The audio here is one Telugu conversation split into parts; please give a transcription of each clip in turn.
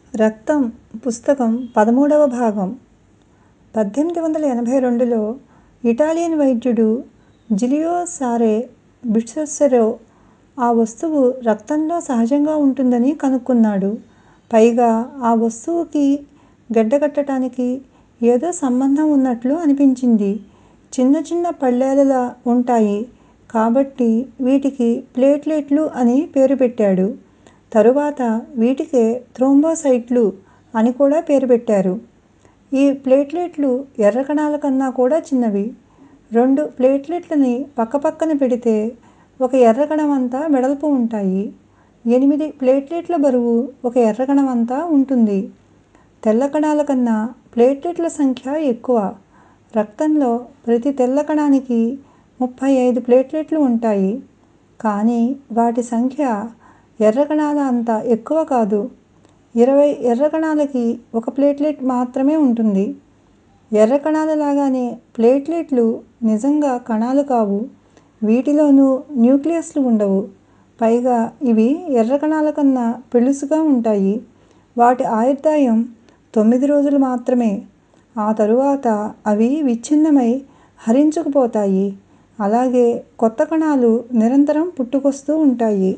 రక్తం పుస్తకం పదమూడవ భాగం పద్దెనిమిది వందల ఎనభై రెండులో ఇటాలియన్ వైద్యుడు జిలియో సారే బిస్సెరో ఆ వస్తువు రక్తంలో సహజంగా ఉంటుందని కనుక్కున్నాడు. పైగా ఆ వస్తువుకి గడ్డకట్టటానికి ఏదో సంబంధం ఉన్నట్లు అనిపించింది. చిన్న చిన్న పళ్ళేలలా ఉంటాయి కాబట్టి వీటికి ప్లేట్లెట్లు అని పేరు పెట్టాడు. తరువాత వీటికే థ్రోంబోసైట్లు అని కూడా పేరు పెట్టారు. ఈ ప్లేట్లెట్లు ఎర్ర కణాల కన్నా కూడా చిన్నవి. రెండు ప్లేట్లెట్లని పక్కపక్కన పెడితే ఒక ఎర్ర కణం అంత వెడల్పు ఉంటాయి. ఎనిమిది ప్లేట్లెట్ల బరువు ఒక ఎర్ర కణం అంత ఉంటుంది. తెల్ల కణాల కన్నా ప్లేట్లెట్ల సంఖ్య ఎక్కువ. రక్తంలో ప్రతి తెల్ల కణానికి ముప్పై ఐదు ప్లేట్లెట్లు ఉంటాయి. కానీ వాటి సంఖ్య ఎర్ర కణాల అంత ఎక్కువ కాదు. ఇరవై ఎర్ర కణాలకి ఒక ప్లేట్లెట్ మాత్రమే ఉంటుంది. ఎర్ర కణాల లాగానే ప్లేట్లెట్లు నిజంగా కణాలు కావు. వీటిలోనూ న్యూక్లియస్లు ఉండవు. పైగా ఇవి ఎర్ర కణాల కన్నా పెళుసుగా ఉంటాయి. వాటి ఆయుర్దాయం తొమ్మిది రోజులు మాత్రమే. ఆ తరువాత అవి విచ్ఛిన్నమై హరించుకుపోతాయి. అలాగే కొత్త కణాలు నిరంతరం పుట్టుకొస్తూ ఉంటాయి.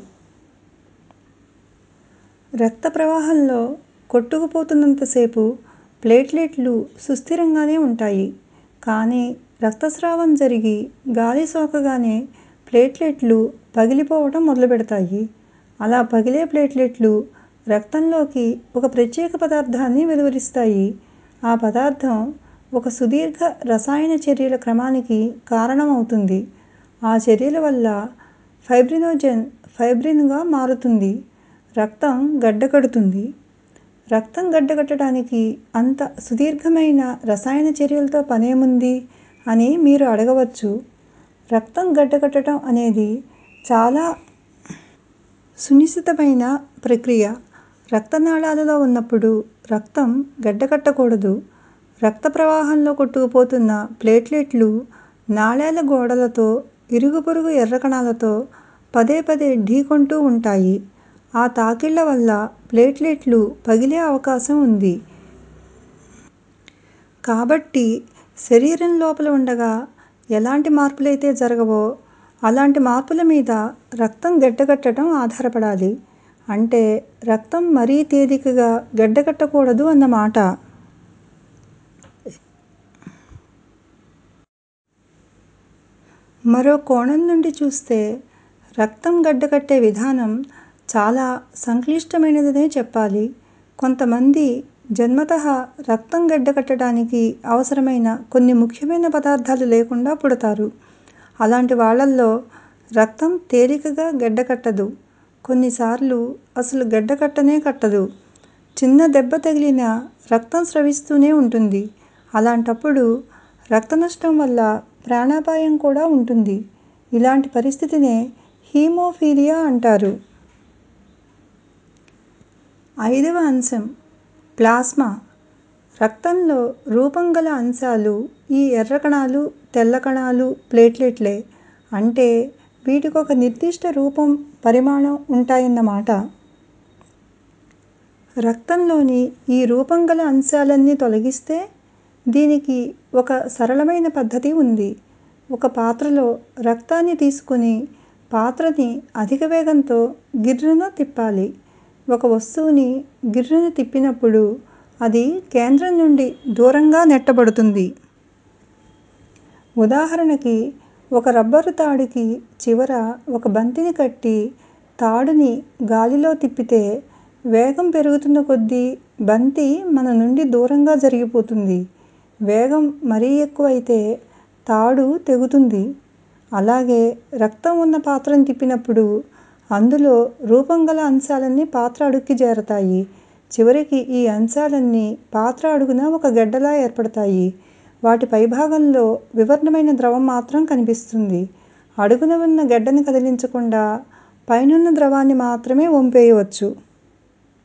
రక్త ప్రవాహంలో కొట్టుకుపోతున్నంతసేపు ప్లేట్లెట్లు సుస్థిరంగానే ఉంటాయి. కానీ రక్తస్రావం జరిగి గాలి సోకగానే ప్లేట్లెట్లు పగిలిపోవటం మొదలుపెడతాయి. అలా పగిలే ప్లేట్లెట్లు రక్తంలోకి ఒక ప్రత్యేక పదార్థాన్ని వెలువరిస్తాయి. ఆ పదార్థం ఒక సుదీర్ఘ రసాయన చర్యల క్రమానికి కారణమవుతుంది. ఆ చర్యల వల్ల ఫైబ్రినోజెన్ ఫైబ్రిన్ గా మారుతుంది. రక్తం గడ్డకడుతుంది. రక్తం గడ్డకట్టటానికి అంత సుదీర్ఘమైన రసాయన చర్యలతో పనేముంది అని మీరు అడగవచ్చు. రక్తం గడ్డకట్టటం అనేది చాలా సునిశితమైన ప్రక్రియ. రక్తనాళాలలో ఉన్నప్పుడు రక్తం గడ్డకట్టకూడదు. రక్త ప్రవాహంలో కొట్టుకుపోతున్న ప్లేట్లెట్లు నాళాల గోడలతో ఇరుగు పొరుగు ఎర్ర కణాలతో పదే పదే ఢీకొంటూ ఉంటాయి. ఆ తాకిళ్ళ వల్ల ప్లేట్లెట్లు పగిలే అవకాశం ఉంది. కాబట్టి శరీరం లోపల ఉండగా ఎలాంటి మార్పులైతే జరగవో అలాంటి మార్పుల మీద రక్తం గడ్డకట్టటం ఆధారపడాలి. అంటే రక్తం మరీ తేలికగా గడ్డకట్టకూడదు అన్నమాట. మరో కోణం నుండి చూస్తే రక్తం గడ్డకట్టే విధానం చాలా సంక్లిష్టమైనదనే చెప్పాలి. కొంతమంది జన్మతః రక్తం గడ్డకట్టటానికి అవసరమైన కొన్ని ముఖ్యమైన పదార్థాలు లేకుండా పుడతారు. అలాంటి వాళ్ళల్లో రక్తం తేలికగా గడ్డకట్టదు. కొన్నిసార్లు అసలు గడ్డకట్టనే కట్టదు. చిన్న దెబ్బ తగిలినా రక్తం స్రవిస్తూనే ఉంటుంది. అలాంటప్పుడు రక్తనష్టం వల్ల ప్రాణాపాయం కూడా ఉంటుంది. ఇలాంటి పరిస్థితినే హీమోఫీలియా అంటారు. ఐదవ అంశం ప్లాస్మా. రక్తంలో రూపం గల అంశాలు ఈ ఎర్ర కణాలు, తెల్ల కణాలు, ప్లేట్లెట్లే. అంటే వీటికొక నిర్దిష్ట రూపం, పరిమాణం ఉంటాయన్నమాట. రక్తంలోని ఈ రూపం గల అంశాలన్నీ తొలగిస్తే దీనికి ఒక సరళమైన పద్ధతి ఉంది. ఒక పాత్రలో రక్తాన్ని తీసుకుని పాత్రని అధిక వేగంతో గిర్రున తిప్పాలి. ఒక వస్తువుని గిర్రున తిప్పినప్పుడు అది కేంద్రం నుండి దూరంగా నెట్టబడుతుంది. ఉదాహరణకి ఒక రబ్బరు తాడుకి చివర ఒక బంతిని కట్టి తాడుని గాలిలో తిప్పితే వేగం పెరుగుతున్న కొద్దీ బంతి మన నుండి దూరంగా జరిగిపోతుంది. వేగం మరీ ఎక్కువైతే తాడు తెగుతుంది. అలాగే రక్తం ఉన్న పాత్రని తిప్పినప్పుడు అందులో రూపం గల అంశాలన్నీ పాత్ర అడుక్కి చేరతాయి. చివరికి ఈ అంశాలన్నీ పాత్ర అడుగున ఒక గడ్డలా ఏర్పడతాయి. వాటి పైభాగంలో వివర్ణమైన ద్రవం మాత్రం కనిపిస్తుంది. అడుగున ఉన్న గడ్డని కదిలించకుండా పైనున్న ద్రవాన్ని మాత్రమే వంపేయవచ్చు.